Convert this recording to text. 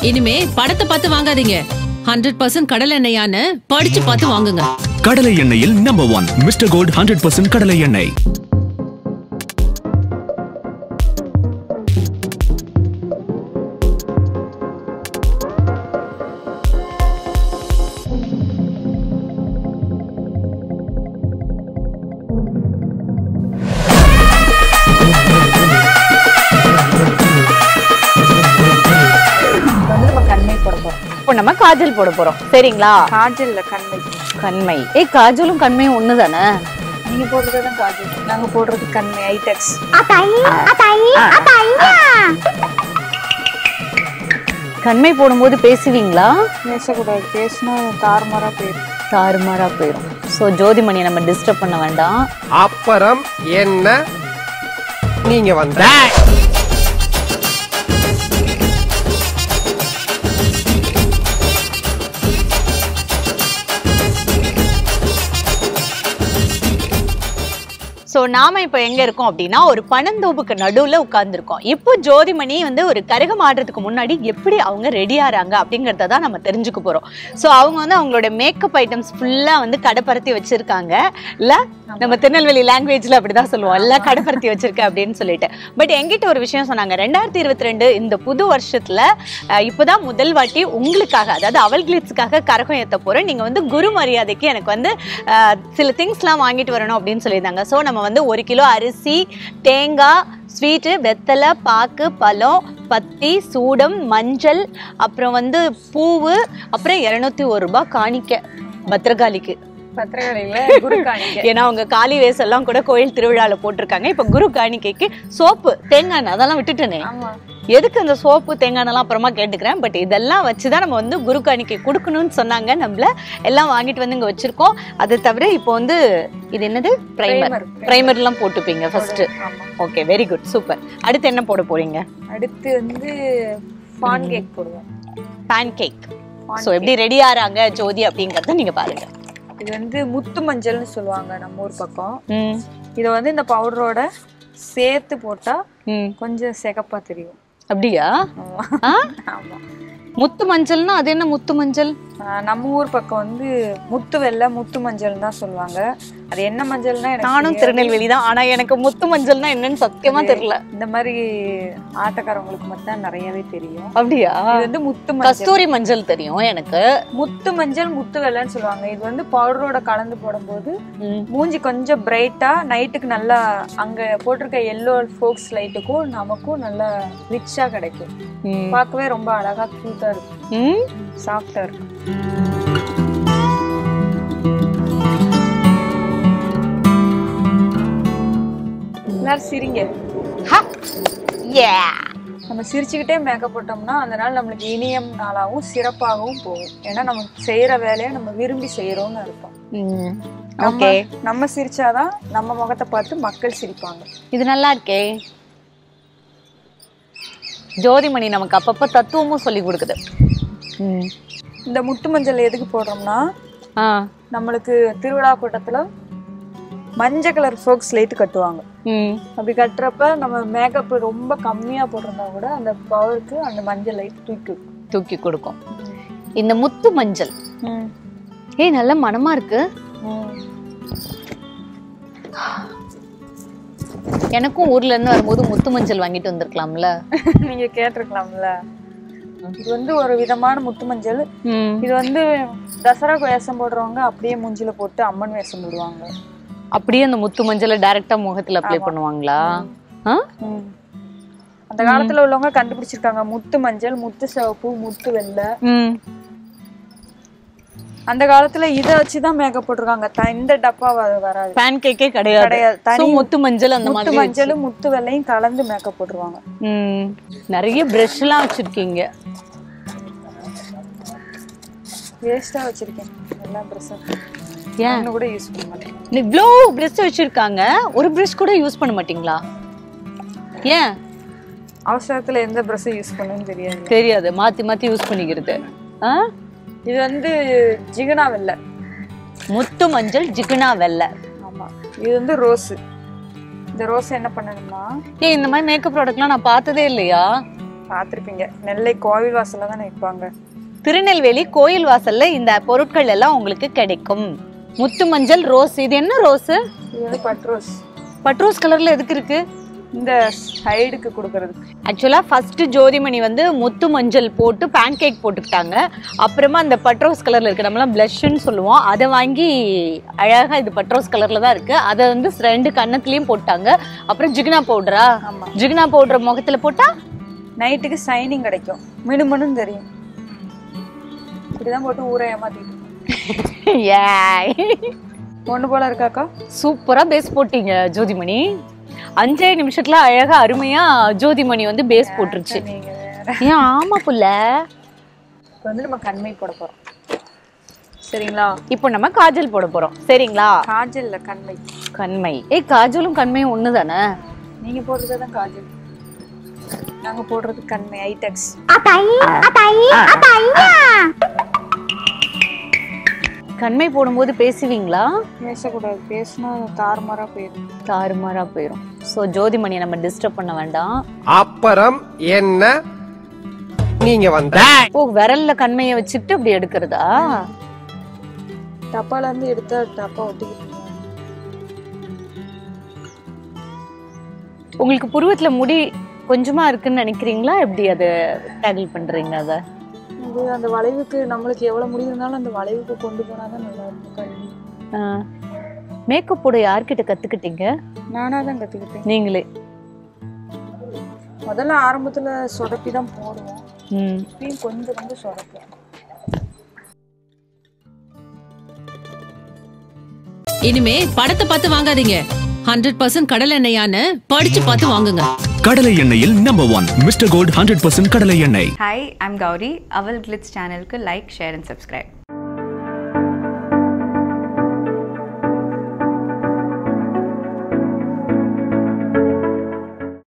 இனிமே படத்தை பார்த்து வாங்காதீங்க ஹண்ட்ரட் பர்சன்ட் கடல் எண்ணெயான்னு படிச்சு பார்த்து வாங்குங்க கடலை எண்ணெயில் number one mister gold hundred percent கடலை எண்ணெய் வந்து நம்ம கண்மை போட போறோம் இப்போ நம்ம காஜல் போட போறோம் சரிங்களா காஜல்ல கண்மை கண்மை ஏய் காஜலும் கண்மையும் ஒண்ணு தானே நீங்க போடுறது தான் காஜல் நாங்க போடுறது கண்மை ஐடெக்ஸ் கண்மை போடும்போது பேசுவீங்களா பேசக்கூடாது பேசினா தாறுமாறா போயிடும் தாறுமாறா போயிடும் ஸோ ஜோதிமணியை நம்ம டிஸ்டர்ப் பண்ண வேண்டாம் அப்புறம் என்ன நீங்க வந்த ஸோ நாம இப்போ எங்க இருக்கோம் அப்படின்னா ஒரு பனந்தோப்புக்கு நடுவுல உட்கார்ந்துருக்கோம் இப்போ ஜோதிமணி வந்து ஒரு கரகம் ஆடுறதுக்கு முன்னாடி எப்படி அவங்க ரெடி ஆறாங்க அப்படிங்கறத தான் நம்ம தெரிஞ்சுக்க போறோம் ஸோ அவங்க வந்து அவங்களோட மேக்கப் ஐட்டம்ஸ் ஃபுல்லா வந்து கடைப்பரத்தி வச்சிருக்காங்க இல்ல நம்ம திருநெல்வேலி லாங்குவேஜ்ல அப்படிதான் சொல்லுவோம் எல்லாம் கடைப்பரத்தி வச்சிருக்க அப்படின்னு சொல்லிட்டு பட் எங்கிட்ட ஒரு விஷயம் சொன்னாங்க ரெண்டாயிரத்தி இருபத்தி ரெண்டு இந்த புது வருஷத்துல அஹ், இப்போதான் முதல் வாட்டி உங்களுக்காக அதாவது அவல் கிளிட்ஸ்க்காக கரகம் ஏத்த போறேன் நீங்க வந்து குரு மரியாதைக்கு எனக்கு வந்து அஹ், சில திங்ஸ்லாம் வாங்கிட்டு வரணும் அப்படின்னு சொல்லியிருந்தாங்க ஸோ நம்ம வந்து ஒரு கிலோ அரிசி தேங்காய் ஸ்வீட்டு வெத்தலை பாக்கு பழம் பத்தி சூடம் மஞ்சள் அப்புறம் வந்து பூவு அப்புறம் இரநூத்தி ஒரு ரூபாய் காணிக்க பத்திரகாளிக்கு பத்திரகாளியில குரு காணிக்க ஏன்னா அவங்க காளி வேஷம்லாம் கூட கோயில் திருவிழால போட்டிருக்காங்க இப்ப குரு காணிக்கைக்கு சோப்பு தேங்காய் எண்ணெய் அதெல்லாம் விட்டுட்டேனே ஆமா எதுக்கு அந்த சோப்பு தேங்காய் எண்ணெய்லாம் அப்புறமா கேட்டுக்கிறேன் பட் இதெல்லாம் வச்சுதான் நம்ம வந்து குரு காணிக்கை கொடுக்கணும்னு சொன்னாங்க நம்மள எல்லாம் வாங்கிட்டு வந்து இங்க வச்சிருக்கோம் அது தவிர இப்போ வந்து இது என்னது பிரைமர் Primer. பிரைமர் எல்லாம் போட்டுப்பீங்க ஃபர்ஸ்ட் ஆமா ஓகே வெரி குட் சூப்பர் அடுத்து என்ன போட போறீங்க அடுத்து வந்து பான் கேக் போடுவோம் பேன் கேக் Pancake. ஸோ எப்படி ரெடி ஆறாங்க ஜோதி அப்படிங்கறத நீங்க பாருங்க இது வந்து முத்து மஞ்சள்னு சொல்லுவாங்க நம்ம ஊர் பக்கம் ம் இதை வந்து இந்த பவுடரோட சேர்த்து போட்டா ம் கொஞ்சம் சிகப்பா தெரியும் அப்படியா ஆமா ஆ? ஆமா முத்து மஞ்சள்னா அது என்ன முத்து மஞ்சள் ஆஹ் நம்ம ஊர் பக்கம் வந்து முத்து வெள்ளை முத்து மஞ்சள் தான் சொல்லுவாங்க அது என்ன மஞ்சள்னா எனக்கு நானும் தெரியாது. திருநெல்வேலி தான் ஆனா எனக்கு முத்து மஞ்சள்னா என்னன்னு சத்தியமா தெரியல இந்த மாதிரி ஆட்டக்காரவங்களுக்கு மட்டும் தான் நிறையவே தெரியும் அப்படியா இது வந்து முத்து மஞ்சள் கஸ்தூரி மஞ்சள் தெரியும் எனக்கு முத்து மஞ்சள் முத்து வெள்ளைன்னு சொல்லுவாங்க இது வந்து பவுடரோட கலந்து போடும்போது ம். மூஞ்சி கொஞ்சம் பிரைட்டா நைட்டுக்கு நல்லா அங்க போட்டிருக்க எல்லோ ஃபோக்ஸ் லைட்டுக்கும் நமக்கும் நல்லா ரிச்சா கிடைக்கும் ம். பார்க்கவே ரொம்ப அழகா கியூட்டா இருக்கும் ம். சாஃப்டா இருக்கும் எல்லாரும் சிரிங்க ஹா. Yeah. நம்ம சிரிச்சுக்கிட்டே மேக்கப் போட்டோம்னா அந்த நாள் நம்மளுக்கு இனியம் நாளாகவும் சிறப்பாகவும் போகும் ஏன்னா நம்ம செய்யற வேலையை நம்ம விரும்பி செய்யறோம்னு அர்த்தம் ம். நம்ம ஓகே நம்ம சிரிச்சாதான் நம்ம முகத்தை பார்த்து மக்கள் சிரிப்பாங்க இது நல்லா இருக்கே ஜோதிமணி நமக்கு அப்பப்ப தத்துவமும் சொல்லி கொடுக்குது ம். இந்த முத்து மஞ்சள் எதுக்கு போடுறோம்னா ஆ. நம்மளுக்கு திருவிழா கூட்டத்துல மஞ்சள் கலர் ஃபோக்ஸ் லைட் கட்டுவாங்க ம். அப்படி கட்டுறப்ப நம்ம மேக்கப் ரொம்ப கம்மியா போட்டிருந்தா கூட அந்த பவருக்கு அந்த மஞ்சள் லைட் தூக்கி விடும். தூக்கி கொடுக்கும் இந்த முத்து மஞ்சள் ம். ஏய் நல்ல மனமா இருக்கு ம். எனக்கும் ஊர்ல இருந்து வரும்போது முத்து மஞ்சள் வாங்கிட்டு வந்திருக்கலாம்ல நீங்க கேட்டிருக்கலாம்ல இது வந்து ஒரு விதமான முத்து மஞ்சள் ம். இது வந்து தசரா வேஷம் போடுறவங்க அப்படியே மூஞ்சில போட்டு அம்மன் வேஷம் போடுவாங்க அப்படியே அந்த முத்து மஞ்சளை டைரக்டா முகத்துல அப்ளை பண்ணுவாங்களா ஆ? ம். அந்த காலத்துல உள்ளவங்க கண்டுபிடிச்சிருக்காங்க முத்து மஞ்சள் முத்து சிவப்பு முத்து வெள்ளை ம். அந்த காலத்துல இத வச்சுதான் மேக்கப் போட்டிருக்காங்க த- இந்த டப்பா வ- வராது பேன் கேக்கே கிடையாது கிடையாது. So, தனி முத்து மஞ்சள் அந்த முத்து மாதிரி மஞ்சளும் முத்து வெள்ளையும் கலந்து மேக்கப் போட்டுருவாங்க ம். நிறைய பிரஷ் எல்லாம் வச்சிருக்கீங்க வேஸ்டா வச்சிருக்கேன் எல்லா ப்ரெஸ்ஸும் ஏன் ஒண்ணு கூட யூஸ் பண்ண மாட்டேன் இவ்வளோ பிரஷ் வச்சிருக்காங்க ஒரு பிரஷ் கூட யூஸ் பண்ண மாட்டீங்களா ஏன் அவசரத்துல எந்த ப்ரெஸ்ஸும் யூஸ் பண்ணணும்னு தெரியாது தெரியாது மாத்தி மாத்தி யூஸ் பண்ணிக்கிறது ஆ? இது வந்து ஜிகனா வெள்ளை முத்து மஞ்சள் ஜிகுனா வெள்ளை ஆமா இது வந்து ரோஸ் இந்த ரோஸ் என்ன பண்ணணும்னா ஏய் இந்த மாதிரி மேக்கப் ப்ராடக்ட்லாம் நான் பார்த்ததே இல்லையா பார்த்துருப்பீங்க நெல்லை கோவில் வாசல்ல தானே விற்பாங்க திருநெல்வேலி கோயில் வாசல்ல இந்த பொருட்கள் எல்லாம் உங்களுக்கு கிடைக்கும் முத்து மஞ்சள் ரோஸ் இது என்ன ரோஸ் இது வந்து பட்ரோஸ் பட்ரோஸ் கலர்ல எதுக்கு இருக்கு இந்த சைடுக்கு கொடுக்கறது ஆக்சுவலா ஃபர்ஸ்ட் ஜோதிமணி வந்து முத்து மஞ்சள் போட்டு பேன் கேக் போட்டுக்கிட்டாங்க அப்புறமா அந்த பட்ரோஸ் கலர்ல இருக்கு நம்மலாம் பிளஷ்ன்னு சொல்லுவோம் அதை வாங்கி அழகா இது பட்ரோஸ் கலர்ல தான் இருக்கு அதை வந்து ரெண்டு கன்னத்துலயும் போட்டாங்க அப்புறம் ஜிகினா பவுடரா ஆமா ஜிகினா பவுடர் முகத்துல போட்டா நைட்டுக்கு சைனிங் கிடைக்கும் மினுமனுன்னு தெரியும் இப்படிதான் போட்டு ஊரை ஏமாத்திட்டு ஒண்ணு போல இருக்காக்கா சூப்பரா பேஸ் போட்டீங்க ஜோதிமணி அஞ்சே நிமிஷத்துல அழகா அருமையா ஜோதிமணி வந்து பேஸ் போட்டுருச்சு நீங்க வேற ஏன் ஆமா புள்ள இப்போ வந்து நம்ம கண்மை போட போறோம் சரிங்களா இப்போ நம்ம காஜல் போட போறோம் சரிங்களா காஜல்ல கண்மை கண்மை ஏய் காஜலும் கண்மையும் ஒண்ணுதானே நீங்க போடுறது தான் காஜல் நாங்க போடுறது கண்மை ஐடெக்ஸ் கண்மை போடும்போது பேசுவீங்களா பேசக்கூடாது பேசினா தாறுமாறா போயிடும் தாறுமாறா போயிடும் ஸோ ஜோதிமணியை நம்ம டிஸ்டர்ப் பண்ண வேண்டாம் அப்புறம் என்ன நீங்க வந்த ஓ விரல்ல கண்மையை வச்சுட்டு இப்படி எடுக்கிறதா டப்பால இருந்து எடுத்தா டப்பா ஒட்டிக்கிட்டு உங்களுக்கு புருவத்துல முடி கொஞ்சமா இருக்குன்னு நினைக்கிறீங்களா எப்படி அதை டேக்கிள் பண்றீங்க அதை இது அந்த வளைவுக்கு நம்மளுக்கு எவ்வளவு முடி இருந்தாலும் அந்த வளைவுக்கு கொண்டு போனாதான் நல்லா இருக்கும் கல்வி மேக்கப் போட யார்கிட்ட கத்துக்கிட்டீங்க நானா தான் கத்துக்கிட்டேன் நீங்களே முதல்ல ஆரம்பத்துல சொதப்பி தான் போடுவோம் ம் இப்பயும் கொஞ்சம் கொஞ்சம் சொதப்போம் இனிமே படத்தை பார்த்து வாங்காதீங்க ஹண்ட்ரட் பர்சன்ட் கடல் எண்ணெயான்னு படிச்சு பார்த்து வாங்குங்க கடலை எண்ணெயில் number one mister gold hundred percent கடலை எண்ணெய் ஹாய் ஐம் கௌரி அவல் கிளிட்ஸ் சேனலுக்கு லைக் ஷேர் அண்ட் சப்ஸ்கிரைப்